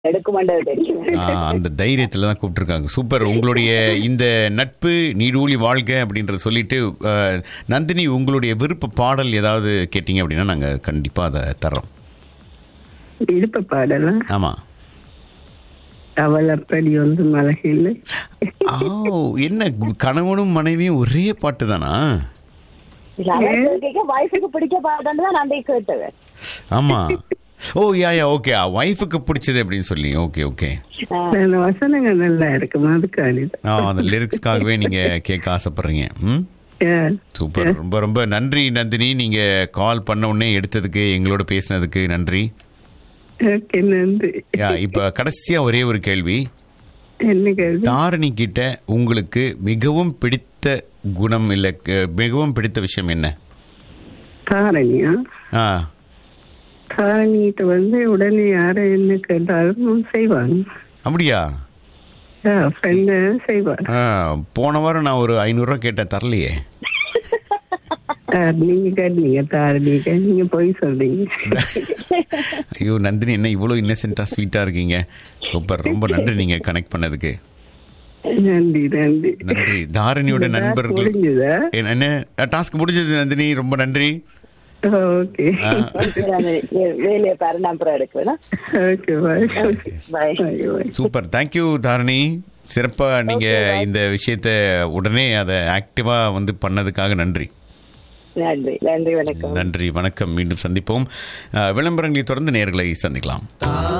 எடுக்க மாட்டது தெரியும் ஆ, அந்த தைரியத்துல தான் கூப்பிட்டுருக்காங்க சூப்பர் உங்களுடைய இந்த நட்பு நீடூழி வாழ்க அப்படின்றத சொல்லிட்டு ஆ, நந்தினி உங்களுடைய விருப்ப பாடல் ஏதாவது கேட்டீங்க அப்படின்னா நாங்க கண்டிப்பா அதை தர்றோம் விருப்ப பாடலாம் ஆமா அவள் அப்படி வந்து மலகில்லை ஆ என்ன கணவனும் மனைவியும் ஒரே பாட்டு தானா வைஃபுக்கு பிடிக்க பாடன்னு தான் நான் போய் கேட்டவன் ஆமா ஓ யா யா ஓகே ஒய்ஃபுக்கு பிடிச்சது அப்படின்னு சொல்லி ஓகே ஓகே அந்த வசனங்கள் நல்லா இருக்கும் அதுக்கான ஆ அந்த லிரிக்ஸ்க்காகவே நீங்க கேட்க ஆசைப்படுறீங்க ம் சூப்பர் ரொம்ப ரொம்ப நன்றி நந்தினி நீங்க கால் பண்ண உடனே எடுத்ததுக்கு எங்களோட பேசினதுக்கு நன்றி ஓகே நன்றி யா இப்ப கடைசியா ஒரே ஒரு கேள்வி என்ன கேள்வி தாரணி கிட்ட உங்களுக்கு மிகவும் பிடித்த குணம் இல்ல க- மிகவும் பிடித்த விஷயம் என்ன தாரணியா ஆ தாரணிகிட்ட வந்து உடனே யாரை என்ன கேட்டாலும் செய்வாங்க அப்படியா ஃப்ரெண்டு செய்வார் ஆ, போன வாரம் நான் ஒரு ஐநூறுரூவா கேட்டேன் தரலையே ஆ, நீங்க கேட்டீங்க தாரணிக்க நீங்க போய் சொல்றீங்க ஐயோ நந்தினி என்ன இவ்வளோ இன்னசென்ட்டா ஸ்வீட்டா இருக்கீங்க சூப்பர் ரொம்ப நன்றி நீங்க கனெக்ட் பண்ணதுக்கு நன்றி நன்றி நன்றி தாரணியோட இந்த task நண்பர்கள் முடிஞ்சுதா என்ன- என்ன டாஸ்க் முடிஞ்சது நந்தினி ரொம்ப நன்றி ஓகே ஆ, வேலையை பாரு நான் அப்புறம் எடுக்குவேன் okay bye bye bye bye super thank you Dharani சிறப்பா நீங்க இந்த விஷயத்த உடனே அதை ஆக்டிவா வந்து பண்ணதுக்காக நன்றி நன்றி நன்றி வணக்கம் நன்றி வணக்கம் மீண்டும் சந்திப்போம் அஹ், விளம்பரங்களை தொடர்ந்து நேர்களை சந்திக்கலாம்